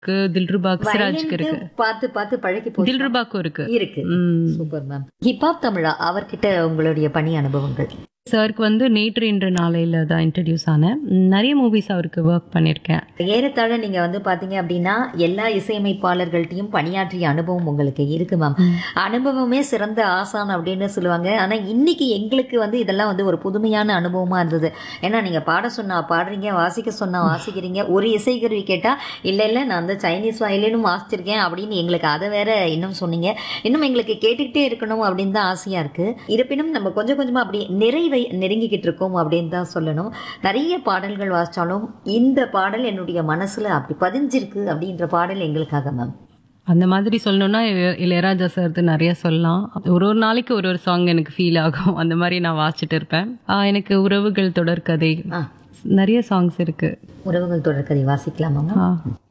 தில்ருபாக் சிராஜ்க்கு இருக்கு பார்த்து பார்த்து பழகி போச்சு தில்ருபாக்கும் இருக்கு இருக்கு ம். சூப்பர் மேம் ஹிப்ஹாப் தமிழா அவர்கிட்ட உங்களுடைய பணி அனுபவங்கள் சாருக்கு வந்து நேற்று இன்று நாளையில தான் இன்ட்ரடியூஸ் ஆனேன் நிறைய மூவிஸ் அவருக்கு ஒர்க் பண்ணியிருக்கேன் ஏறத்தாழ நீங்க வந்து பாத்தீங்க அப்படின்னா எல்லா இசையமைப்பாளர்கள்ட்டையும் பணியாற்றிய அனுபவம் உங்களுக்கு இருக்கு மேம் அனுபவமே சிறந்த ஆசான் அப்படின்னு சொல்லுவாங்க ஆனா இன்னைக்கு எங்களுக்கு வந்து இதெல்லாம் வந்து ஒரு புதுமையான அனுபவமா இருந்தது ஏன்னா நீங்க பாட சொன்னா பாடுறீங்க வாசிக்க சொன்னா வாசிக்கிறீங்க ஒரு இசைக்கருவி கேட்டா இல்ல இல்ல நான் வந்து சைனீஸ் வயலினும் வாசிச்சிருக்கேன் அப்படின்னு எங்களுக்கு அதை வேற இன்னும் சொன்னீங்க இன்னும் எங்களுக்கு கேட்டுக்கிட்டே இருக்கணும் அப்படின்னு தான் ஆசையா இருக்கு இருப்பினும் நம்ம கொஞ்சம் கொஞ்சமா அப்படி நிறைவை நெருங்கிக்கிட்டு இருக்கோம் அப்படின்னு தான் சொல்லணும் நிறைய பாடல்கள் வாசிச்சாலும் இந்த பாடல் என்னுடைய மனசுல அப்படி பதிஞ்சிருக்கு அப்படின்ற பாடல் எங்களுக்காக மேம் அந்த மாதிரி சொல்லணும்னா இளைய- இளையராஜா சார்து நிறைய சொல்லலாம் ஒரு ஒரு நாளைக்கு ஒரு ஒரு சாங் எனக்கு ஃபீல் ஆகும் அந்த மாதிரி நான் வாசிச்சுட்டு இருப்பேன் ஆஹ் எனக்கு உறவுகள் தொடர்கதை ஆ நிறைய சாங்ஸ் இருக்கு உறவுகள் தொடர்கதை வாசிக்கலாமா மேம் ஆஹ்